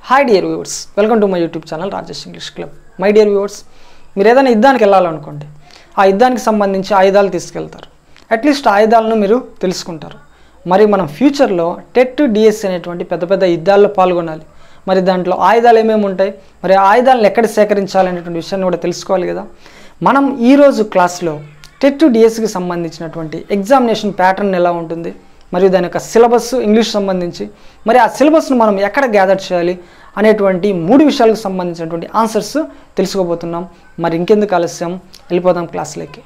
hi dear viewers welcome to my YouTube channel Rajesh English club my dear viewers మీరు ఏదైనా యుద్ధానికి వెళ్ళాలనుకోండి ఆ యుద్ధానికి సంబంధించి ఆయుధాలు తీసుకెళ్తారు అట్లీస్ట్ ఆయుధాలను మీరు తెలుసుకుంటారు మరి మనం ఫ్యూచర్లో టెట్ డిఎస్సి అనేటువంటి పెద్ద పెద్ద యుద్ధాల్లో పాల్గొనాలి మరి దాంట్లో ఆయుధాలు ఏమేమి ఉంటాయి మరి ఆ ఆయుధాలను ఎక్కడ సేకరించాలి అనేటువంటి విషయాన్ని కూడా తెలుసుకోవాలి కదా మనం ఈరోజు క్లాస్లో టెట్ డిఎస్సికి సంబంధించినటువంటి ఎగ్జామినేషన్ ప్యాటర్న్ ఎలా ఉంటుంది మరియు దాని యొక్క సిలబస్ ఇంగ్లీష్ సంబంధించి మరి ఆ సిలబస్ను మనం ఎక్కడ గ్యాదర్ చేయాలి అనేటువంటి మూడు విషయాలకు సంబంధించినటువంటి ఆన్సర్స్ తెలుసుకోబోతున్నాం మరి ఇంకెందుకు ఆలస్యం వెళ్ళిపోదాం క్లాస్లోకి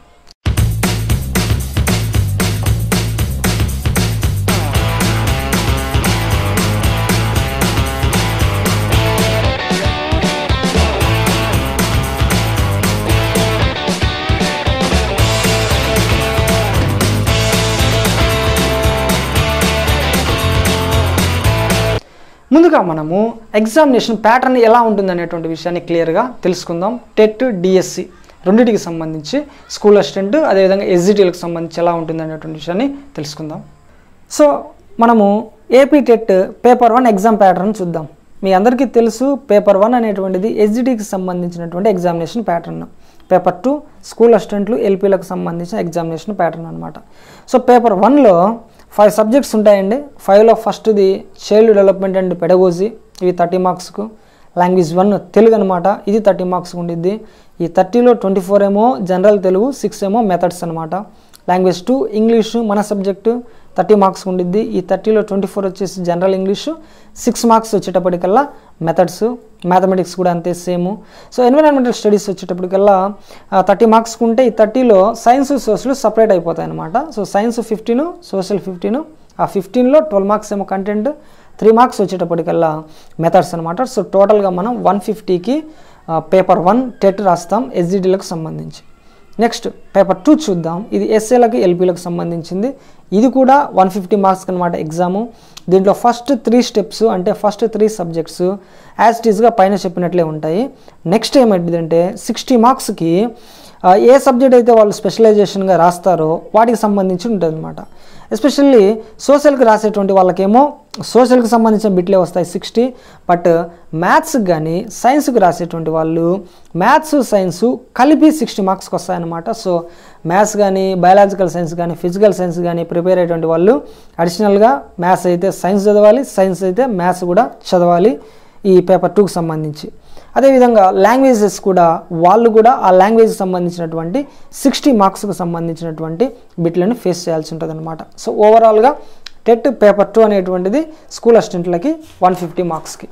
ముందుగా మనము ఎగ్జామినేషన్ ప్యాటర్న్ ఎలా ఉంటుంది అనేటువంటి విషయాన్ని క్లియర్గా తెలుసుకుందాం టెట్ డిఎస్సి రెండింటికి సంబంధించి స్కూల్ అసిస్టెంట్ అదేవిధంగా ఎస్జిటీలకు సంబంధించి ఎలా ఉంటుంది అనేటువంటి విషయాన్ని తెలుసుకుందాం సో మనము AP TET paper one exam pattern చూద్దాం మీ అందరికీ తెలుసు పేపర్ వన్ అనేటువంటిది ఎస్జిటికి సంబంధించినటువంటి examination pattern paper two school అసిస్టెంట్లు ఎల్పీలకు సంబంధించిన ఎగ్జామినేషన్ ప్యాటర్న్ అనమాట సో పేపర్ వన్లో ఫైవ్ సబ్జెక్ట్స్ ఉంటాయండి ఫైవ్లో ఫస్ట్ది చైల్డ్ డెవలప్మెంట్ అండ్ పెడగోజీ ఇవి థర్టీ మార్క్స్కు లాంగ్వేజ్ వన్ తెలుగు అనమాట ఇది థర్టీ మార్క్స్ ఉండిద్ది ఈ థర్టీలో ట్వంటీ ఫోర్ ఏమో జనరల్ తెలుగు సిక్స్ ఏమో మెథడ్స్ అనమాట లాంగ్వేజ్ టూ ఇంగ్లీషు మన సబ్జెక్టు థర్టీ మార్క్స్ ఉండిద్ది ఈ థర్టీలో ట్వంటీ ఫోర్ వచ్చేసి జనరల్ ఇంగ్లీషు సిక్స్ మార్క్స్ వచ్చేటప్పటికల్లా మెథడ్స్ మ్యాథమెటిక్స్ కూడా అంతే సేమ్ సో ఎన్విరాన్మెంటల్ స్టడీస్ వచ్చేటప్పటికల్లా థర్టీ మార్క్స్ ఉంటే ఈ థర్టీలో సైన్స్ సోషల్ సపరేట్ అయిపోతాయి అనమాట so science fifteen social fifteen ఆ ఫిఫ్టీన్లో ట్వెల్వ్ మార్క్స్ ఏమో కంటెంట్ త్రీ మార్క్స్ వచ్చేటప్పటికల్లా మెథడ్స్ అనమాట సో టోటల్గా మనం వన్ ఫిఫ్టీకి పేపర్ వన్ టెట్ రాస్తాం ఎస్జిటీలకు సంబంధించి నెక్స్ట్ పేపర్ టూ చూద్దాం ఇది ఎస్ఏలకు ఎల్పీలకు సంబంధించింది ఇది కూడా వన్ ఫిఫ్టీ మార్క్స్ అనమాట ఎగ్జాము దీంట్లో ఫస్ట్ త్రీ స్టెప్స్ అంటే first three subjects as it ఈస్గా పైన చెప్పినట్లే ఉంటాయి నెక్స్ట్ ఏమైందంటే సిక్స్టీ మార్క్స్కి ఏ సబ్జెక్ట్ అయితే వాళ్ళు స్పెషలైజేషన్గా రాస్తారో వాటికి సంబంధించి ఉంటుంది అనమాట ఎస్పెషల్లీ సోషల్కి రాసేటువంటి వాళ్ళకేమో సోషల్కి సంబంధించిన బిట్లే వస్తాయి సిక్స్టీ బట్ మ్యాథ్స్కి కానీ సైన్స్కి రాసేటువంటి వాళ్ళు మ్యాథ్స్ సైన్స్ కలిపి సిక్స్టీ మార్క్స్కి వస్తాయన్నమాట సో మ్యాథ్స్ కానీ బయాలజికల్ సైన్స్ కానీ ఫిజికల్ సైన్స్ కానీ ప్రిపేర్ అయ్యేటువంటి వాళ్ళు అడిషనల్గా మ్యాథ్స్ అయితే సైన్స్ చదవాలి సైన్స్ అయితే మ్యాథ్స్ కూడా చదవాలి ఈ పేపర్ టూకి సంబంధించి అదేవిధంగా లాంగ్వేజెస్ కూడా వాళ్ళు కూడా ఆ లాంగ్వేజ్కి సంబంధించినటువంటి సిక్స్టీ మార్క్స్కి సంబంధించినటువంటి బిట్లను ఫేస్ చేయాల్సి ఉంటుంది అనమాట సో ఓవరాల్గా టెట్ పేపర్ టూ అనేటువంటిది స్కూల్ అసిస్టెంట్లకి వన్ ఫిఫ్టీ మార్క్స్కి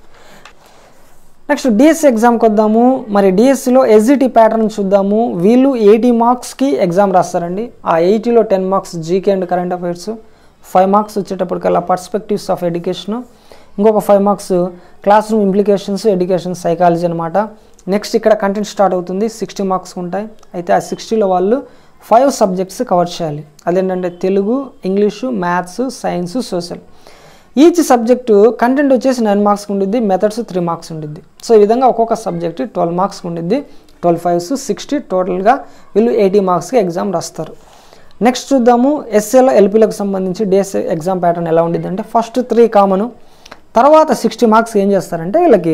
నెక్స్ట్ డిఎస్సి ఎగ్జామ్కి వద్దాము మరి డిఎస్సిలో ఎస్జిటి ప్యాటర్న్ చూద్దాము వీళ్ళు ఎయిటీ మార్క్స్కి ఎగ్జామ్ రాస్తారండి ఆ ఎయిటీలో ten marks GK and current affairs five marks వచ్చేటప్పటికల్లా పర్స్పెక్టివ్స్ ఆఫ్ ఎడ్యుకేషన్ ఇంకొక five marks class room implications education psychology అనమాట నెక్స్ట్ ఇక్కడ కంటెంట్ స్టార్ట్ అవుతుంది సిక్స్టీ మార్క్స్ ఉంటాయి అయితే ఆ సిక్స్టీలో వాళ్ళు ఫైవ్ సబ్జెక్ట్స్ కవర్ చేయాలి అదేంటంటే Telugu English maths science social each subject content వచ్చేసి నైన్ మార్క్స్ ఉండిద్ది మెథడ్స్ త్రీ మార్క్స్ ఉండిద్ది సో ఈ విధంగా ఒక్కొక్క సబ్జెక్ట్ ట్వెల్వ్ మార్క్స్ ఉండిద్ది ట్వెల్వ్ ఫైవ్స్ సిక్స్టీ టోటల్గా వీళ్ళు ఎయిటీ మార్క్స్కి ఎగ్జామ్ రాస్తారు నెక్స్ట్ చూద్దాము ఎస్ఏలో ఎల్పీలకు సంబంధించి డేస్ ఎగ్జామ్ ప్యాటర్న్ ఎలా ఉండిద్ది అంటే ఫస్ట్ త్రీ కామను తర్వాత సిక్స్టీ మార్క్స్ ఏం చేస్తారంటే వీళ్ళకి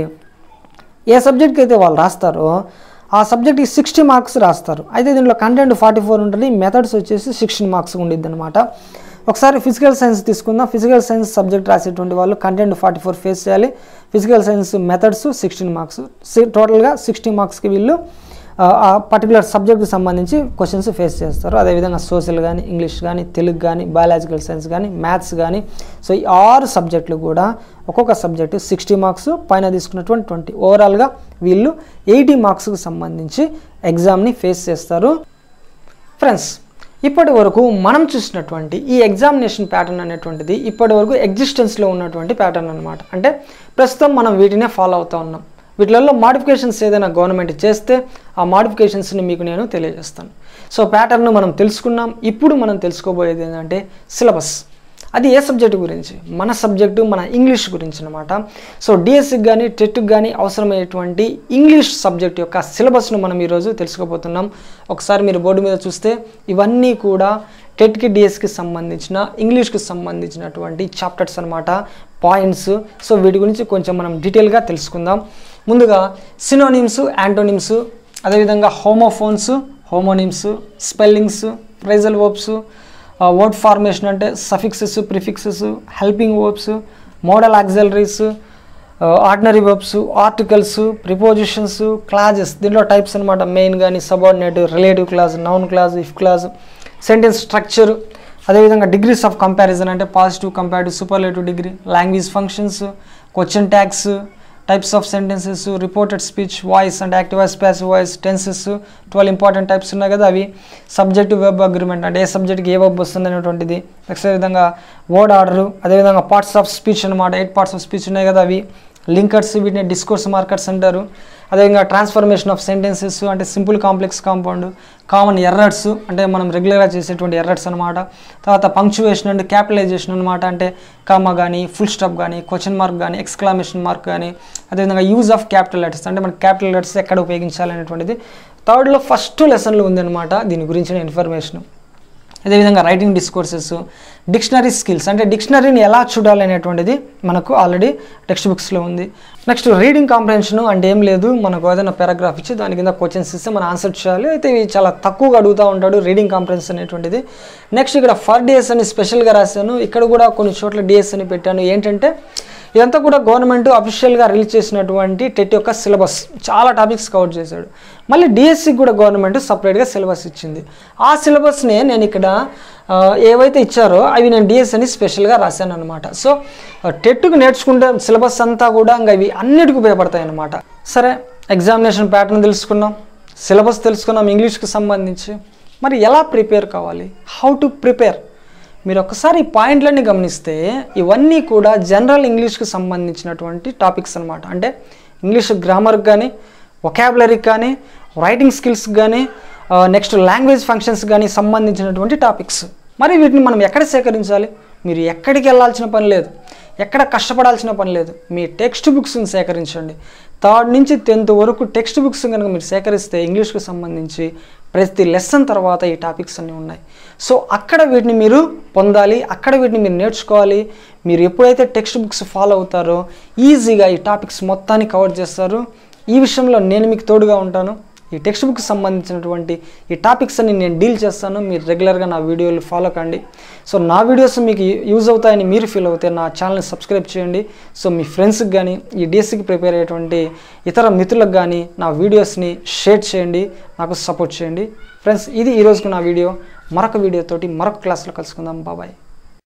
ఏ సబ్జెక్ట్కి అయితే వాళ్ళు రాస్తారో ఆ సబ్జెక్ట్కి సిక్స్టీ మార్క్స్ రాస్తారు అయితే దీంట్లో కంటెంట్ ఫార్టీ ఫోర్ ఉంటుంది మెథడ్స్ వచ్చేసి సిక్స్టీన్ మార్క్స్ ఉండిద్ది అనమాట ఒకసారి ఫిజికల్ సైన్స్ తీసుకుందాం ఫిజికల్ సైన్స్ సబ్జెక్ట్ రాసేటువంటి వాళ్ళు కంటెంట్ ఫార్టీ ఫోర్ ఫేస్ చేయాలి physical science methods sixteen marks టోటల్గా సిక్స్టీ మార్క్స్కి వీళ్ళు ఆ పర్టికులర్ సబ్జెక్ట్కి సంబంధించి క్వశ్చన్స్ ఫేస్ చేస్తారు అదేవిధంగా సోషల్ కానీ ఇంగ్లీష్ కానీ తెలుగు కానీ బయాలజికల్ సైన్స్ కానీ మ్యాథ్స్ కానీ సో ఈ ఆరు సబ్జెక్టులు కూడా ఒక్కొక్క సబ్జెక్టు సిక్స్టీ మార్క్స్ పైన తీసుకున్నటువంటి ట్వంటీ ఓవరాల్గా వీళ్ళు ఎయిటీ మార్క్స్కి సంబంధించి ఎగ్జామ్ని ఫేస్ చేస్తారు ఫ్రెండ్స్ ఇప్పటి వరకు మనం చూసినటువంటి ఈ ఎగ్జామినేషన్ ప్యాటర్న్ అనేటువంటిది ఇప్పటి వరకు ఎగ్జిస్టెన్స్లో ఉన్నటువంటి ప్యాటర్న్ అనమాట అంటే ప్రస్తుతం మనం వీటినే ఫాలో అవుతూ ఉన్నాం వీటిలలో మాడిఫికేషన్స్ ఏదైనా గవర్నమెంట్ చేస్తే ఆ మాడిఫికేషన్స్ని మీకు నేను తెలియజేస్తాను సో ప్యాటర్న్ మనం తెలుసుకున్నాం ఇప్పుడు మనం తెలుసుకోబోయేది ఏంటంటే సిలబస్ అది ఏ సబ్జెక్టు గురించి మన సబ్జెక్టు మన ఇంగ్లీష్ గురించి అనమాట సో డిఎస్సికి కానీ టెట్కి కానీ అవసరమయ్యేటువంటి ఇంగ్లీష్ సబ్జెక్ట్ యొక్క సిలబస్ను మనం ఈరోజు తెలుసుకోబోతున్నాం ఒకసారి మీరు బోర్డు మీద చూస్తే ఇవన్నీ కూడా టెట్కి డిఎస్కి సంబంధించిన ఇంగ్లీష్కి సంబంధించినటువంటి చాప్టర్స్ అనమాట పాయింట్స్ సో వీటి గురించి కొంచెం మనం డీటెయిల్గా తెలుసుకుందాం ముందుగా సినోనిమ్స్ యాంటోనిమ్స్ అదేవిధంగా homophones homonyms spellings phrasal verbs word formation అంటే suffixes prefixes helping verbs modal auxiliaries ordinary verbs articles prepositions clauses దీంట్లో టైప్స్ అనమాట మెయిన్ కానీ subordinate relative clause noun clause if clause sentence structure అదేవిధంగా degrees of comparison అంటే positive comparative superlative degree language functions question tags types of sentences reported speech voice and active voice passive voice tenses twelve important types ఉన్నాయి కదా అవి subjective web agreement అంటే ఏ సబ్జెక్ట్కి ఏ web వస్తుంది అనేటువంటిది next విధంగా word order అదేవిధంగా పార్ట్స్ ఆఫ్ స్పీచ్ అనమాట ఎయిట్ పార్ట్స్ ఆఫ్ స్పీచ్ ఉన్నాయి కదా అవి లింకర్స్ వీటిని డిస్కోర్స్ మార్కర్స్ అంటారు అదేవిధంగా ట్రాన్స్ఫర్మేషన్ ఆఫ్ సెంటెన్సెస్ అంటే simple complex compound common errors అంటే మనం రెగ్యులర్గా చేసేటువంటి ఎర్రర్స్ అనమాట తర్వాత పంక్చువేషన్ అండ్ క్యాపిటలైజేషన్ అనమాట అంటే కామా కానీ ఫుల్ స్టాప్ కానీ క్వశ్చన్ మార్క్ కానీ ఎక్స్క్లామేషన్ మార్క్ కానీ అదేవిధంగా యూజ్ ఆఫ్ క్యాపిటల్ లెటర్స్ అంటే మన క్యాపిటల్ లెటర్స్ ఎక్కడ ఉపయోగించాలి అనేటువంటిది థర్డ్లో ఫస్ట్ లెసన్లో ఉందన్నమాట దీని గురించిన ఇన్ఫర్మేషన్ అదేవిధంగా రైటింగ్ డిస్కోర్సెస్ డిక్షనరీ స్కిల్స్ అంటే డిక్షనరీని ఎలా చూడాలి అనేటువంటిది మనకు ఆల్రెడీ టెక్స్ట్ బుక్స్లో ఉంది నెక్స్ట్ రీడింగ్ కాంప్రహెన్షన్ అంటే ఏం లేదు మనకు ఏదైనా పారాగ్రాఫ్ ఇచ్చి దాని కింద క్వశ్చన్స్ ఇస్తే మనం ఆన్సర్ చేయాలి అయితే ఇవి చాలా తక్కువగా అడుగుతూ ఉంటాడు రీడింగ్ కాంప్రహెన్షన్ అనేటువంటిది నెక్స్ట్ ఇక్కడ ఫర్ డిఎస్ అని స్పెషల్గా రాశాను ఇక్కడ కూడా కొన్ని చోట్ల డిఎస్ అని పెట్టాను ఏంటంటే ఇదంతా కూడా గవర్నమెంట్ అఫీషియల్గా రిలీజ్ చేసినటువంటి టెట్ యొక్క సిలబస్ చాలా టాపిక్స్ కవర్ చేశాడు మళ్ళీ డిఎస్సికి కూడా గవర్నమెంట్ సపరేట్గా సిలబస్ ఇచ్చింది ఆ సిలబస్నే నేను ఇక్కడ ఆ, ఏవైతే ఇచ్చారో అవి నేను డిఎస్ అని స్పెషల్గా రాశాను అనమాట సో టెట్కు నేర్చుకుంటే సిలబస్ అంతా కూడా ఇంకా ఇవి అన్నిటికీ ఉపయోగపడతాయి అనమాట సరే ఎగ్జామినేషన్ ప్యాటర్న్ తెలుసుకున్నాం సిలబస్ తెలుసుకున్నాం ఇంగ్లీష్కి సంబంధించి మరి ఎలా ప్రిపేర్ కావాలి హౌ టు ప్రిపేర్ మీరు ఒక్కసారి ఈ పాయింట్లన్నీ గమనిస్తే ఇవన్నీ కూడా జనరల్ ఇంగ్లీష్కి సంబంధించినటువంటి టాపిక్స్ అనమాట అంటే ఇంగ్లీష్ గ్రామర్కి కానీ ఒకాబులరీకి కానీ రైటింగ్ స్కిల్స్కి కానీ నెక్స్ట్ లాంగ్వేజ్ ఫంక్షన్స్ కానీ సంబంధించినటువంటి టాపిక్స్ మరి వీటిని మనం ఎక్కడ సేకరించాలి మీరు ఎక్కడికి వెళ్ళాల్సిన పని లేదు ఎక్కడ కష్టపడాల్సిన పని లేదు మీ టెక్స్ట్ బుక్స్ని సేకరించండి థర్డ్ నుంచి టెన్త్ వరకు టెక్స్ట్ బుక్స్ కనుక మీరు సేకరిస్తే ఇంగ్లీష్కి సంబంధించి ప్రతి లెసన్ తర్వాత ఈ టాపిక్స్ అన్నీ ఉన్నాయి సో అక్కడ వీటిని మీరు పొందాలి అక్కడ వీటిని మీరు నేర్చుకోవాలి మీరు ఎప్పుడైతే టెక్స్ట్ బుక్స్ ఫాలో అవుతారో ఈజీగా ఈ టాపిక్స్ మొత్తాన్ని కవర్ చేస్తారు ఈ విషయంలో నేను మీకు తోడుగా ఉంటాను ఈ టెక్స్ట్ బుక్ సంబంధించినటువంటి ఈ టాపిక్స్ అన్ని నేను డీల్ చేస్తాను మీరు రెగ్యులర్గా నా వీడియోలు ఫాలో కండి సో నా వీడియోస్ మీకు యూజ్ అవుతాయని మీరు ఫీల్ అవుతే నా ఛానల్ని సబ్స్క్రైబ్ చేయండి సో మీ ఫ్రెండ్స్కి కానీ ఈ డిఎస్సికి ప్రిపేర్ అయ్యేటువంటి ఇతర మిత్రులకు కానీ నా వీడియోస్ని షేర్ చేయండి నాకు సపోర్ట్ చేయండి ఫ్రెండ్స్ ఇది ఈరోజుకు నా వీడియో మరొక వీడియోతోటి మరొక క్లాస్లో కలుసుకుందాం బాబాయ్